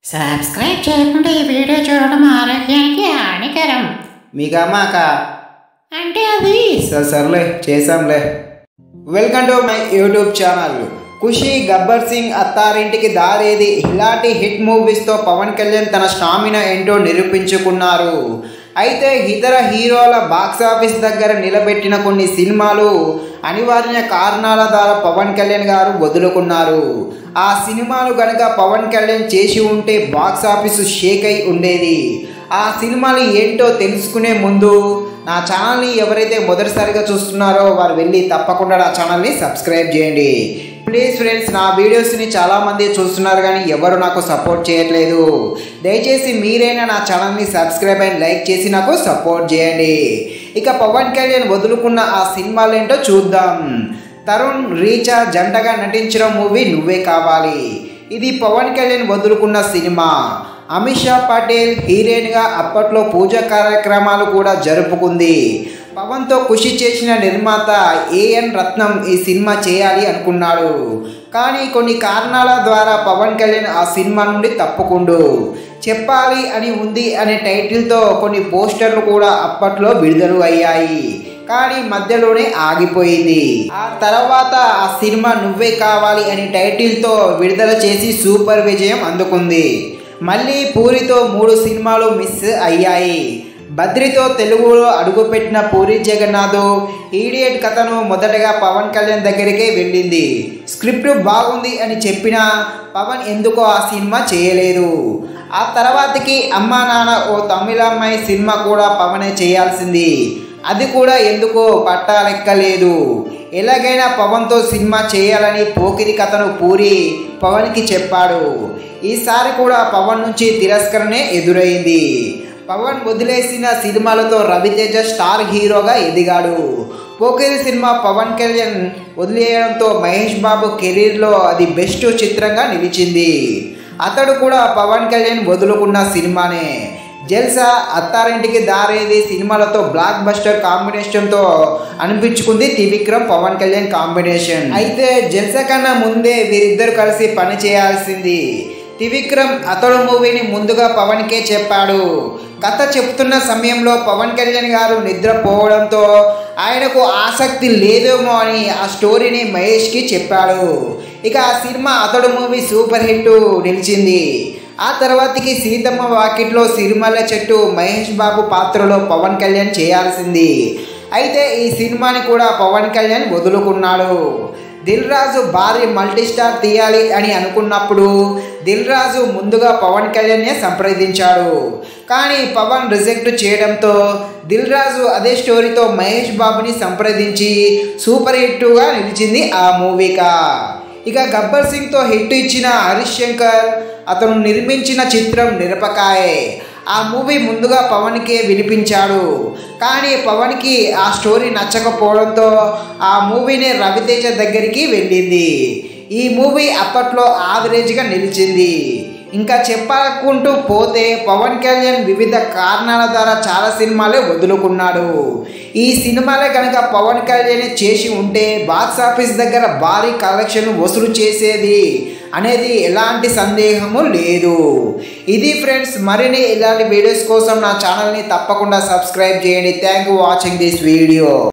subscribe చేయకుండా ఈ video చూడడం ఆరోగ్యానికి హానికరం మీకు అమ్మాక అంటే అది సరే సర్లే చేసాంలే welcome to my YouTube channel Kushi Gabbar Singh Attarintiki Daredi ఇలాంటి హిట్ మూవీస్తో పవన్ కళ్యాణ్ తన స్టామినా ఏంటో నిరూపించుకున్నారు అయితే ఇతర హీరోల బాక్సాఫీస్ దగ్గర నిలబెట్టిన కొన్ని సినిమాలు అనివార్య కారణాల ద్వారా పవన్ కళ్యాణ్ గారు వదులుకున్నారు ఆ సినిమాలు గనక పవన్ కళ్యాణ్ చేసి ఉంటే బాక్సాఫీస్ షేక్ అయి ఉండేది ఆ సినిమాలు ఏంటో తెలుసుకునే ముందు నా ఛానల్ని ఎవరైతే మొదటిసారిగా చూస్తున్నారో వారు వెళ్ళి తప్పకుండా నా ఛానల్ని సబ్స్క్రైబ్ చేయండి ప్లీజ్ ఫ్రెండ్స్ నా వీడియోస్ని చాలామంది చూస్తున్నారు కానీ ఎవరు నాకు సపోర్ట్ చేయట్లేదు దయచేసి మీరైనా నా ఛానల్ని సబ్స్క్రైబ్ అండ్ లైక్ చేసి నాకు సపోర్ట్ చేయండి ఇక పవన్ కళ్యాణ్ వదులుకున్న ఆ సినిమాలు ఏంటో చూద్దాం తరుణ్ రీచా జంటగా నటించిన మూవీ నువ్వే కావాలి ఇది పవన్ కళ్యాణ్ వదులుకున్న సినిమా అమిత్ షా పటేల్ హీరోయిన్గా అప్పట్లో పూజా కార్యక్రమాలు కూడా జరుపుకుంది పవన్తో కృషి చేసిన నిర్మాత ఏఎన్ రత్నం ఈ సినిమా చేయాలి అనుకున్నాడు కానీ కొన్ని కారణాల ద్వారా పవన్ కళ్యాణ్ ఆ సినిమా నుండి తప్పుకుండు చెప్పాలి అని ఉంది అనే టైటిల్తో కొన్ని పోస్టర్లు కూడా అప్పట్లో విడుదల అయ్యాయి కానీ మధ్యలోనే ఆగిపోయింది ఆ తర్వాత ఆ సినిమా నువ్వే కావాలి అనే టైటిల్తో విడుదల చేసి సూపర్ విజయం అందుకుంది మళ్ళీ పూరితో మూడు సినిమాలు మిస్ అయ్యాయి బద్రితో తెలుగులో అడుగుపెట్టిన పూరి జగన్నాథ్ ఈడియట్ కథను మొదటగా పవన్ కళ్యాణ్ దగ్గరికే వెళ్ళింది స్క్రిప్ట్ బాగుంది అని చెప్పినా పవన్ ఎందుకో ఆ సినిమా చేయలేదు ఆ తర్వాతకి అమ్మా నాన్న ఓ తమిళ అమ్మాయి సినిమా కూడా పవనే చేయాల్సింది అది కూడా ఎందుకో పట్టాలెక్కలేదు ఎలాగైనా పవన్తో సినిమా చేయాలని పోకిరి కథను పూరి పవన్కి చెప్పాడు ఈసారి కూడా పవన్ నుంచి తిరస్కరణే ఎదురైంది పవన్ వదిలేసిన సినిమాలతో రవితేజ స్టార్ హీరోగా ఎదిగాడు పోకిరి సినిమా పవన్ కళ్యాణ్ వదిలేయడంతో మహేష్ బాబు కెరీర్లో అది బెస్ట్ చిత్రంగా నిలిచింది అతడు కూడా పవన్ కళ్యాణ్ వదులుకున్న సినిమానే జల్సా అత్తారింటికి దారేది సినిమాలతో బ్లాక్ బస్టర్ కాంబినేషన్తో అనిపించుకుంది త్రివిక్రమ్ పవన్ కళ్యాణ్ కాంబినేషన్ అయితే జల్సా కన్నా ముందే వీరిద్దరు కలిసి పని చేయాల్సింది త్రివిక్రమ్ అతడు మూవీని ముందుగా పవన్కే చెప్పాడు కథ చెప్తున్న సమయంలో పవన్ కళ్యాణ్ గారు నిద్రపోవడంతో ఆయనకు ఆసక్తి లేదేమో అని ఆ స్టోరీని మహేష్కి చెప్పాడు ఇక ఆ సినిమా అతడు మూవీ సూపర్ హిట్ నిలిచింది ఆ తర్వాతకి సీతమ్మ వాకిట్లో సిరిమల్ల చెట్టు మహేష్ బాబు పాత్రలో పవన్ కళ్యాణ్ చేయాల్సింది అయితే ఈ సినిమాని కూడా పవన్ కళ్యాణ్ వదులుకున్నాడు దిల్ రాజు భారీ మల్టీస్టార్ తీయాలి అని అనుకున్నప్పుడు దిల్ రాజు ముందుగా పవన్ కళ్యాణ్నే సంప్రదించాడు కానీ పవన్ రిజెక్ట్ చేయడంతో దిల్ రాజు అదే స్టోరీతో మహేష్ బాబుని సంప్రదించి సూపర్ హిట్గా నిలిచింది ఆ మూవీగా ఇక గబ్బర్ సింగ్తో హిట్ ఇచ్చిన హరీష్ శంకర్ అతను నిర్మించిన చిత్రం నిరపకాయే ఆ మూవీ ముందుగా పవన్కే వినిపించాడు కానీ పవన్కి ఆ స్టోరీ నచ్చకపోవడంతో ఆ మూవీని రవితేజ దగ్గరికి వెళ్ళింది ఈ మూవీ అప్పట్లో ఆవరేజ్గా నిలిచింది ఇంకా చెప్పాలనుకుంటూ పోతే పవన్ కళ్యాణ్ వివిధ కారణాల ద్వారా చాలా సినిమాలే వదులుకున్నాడు ఈ సినిమాలే కనుక పవన్ కళ్యాణ్ చేసి ఉంటే బాక్స్ ఆఫీస్ దగ్గర భారీ కలెక్షన్ వసూలు చేసేది అనేది ఎలాంటి సందేహము లేదు ఇది ఫ్రెండ్స్ మరిన్ని ఇలాంటి వీడియోస్ కోసం నా ఛానల్ని తప్పకుండా సబ్స్క్రైబ్ చేయండి thank you watching this video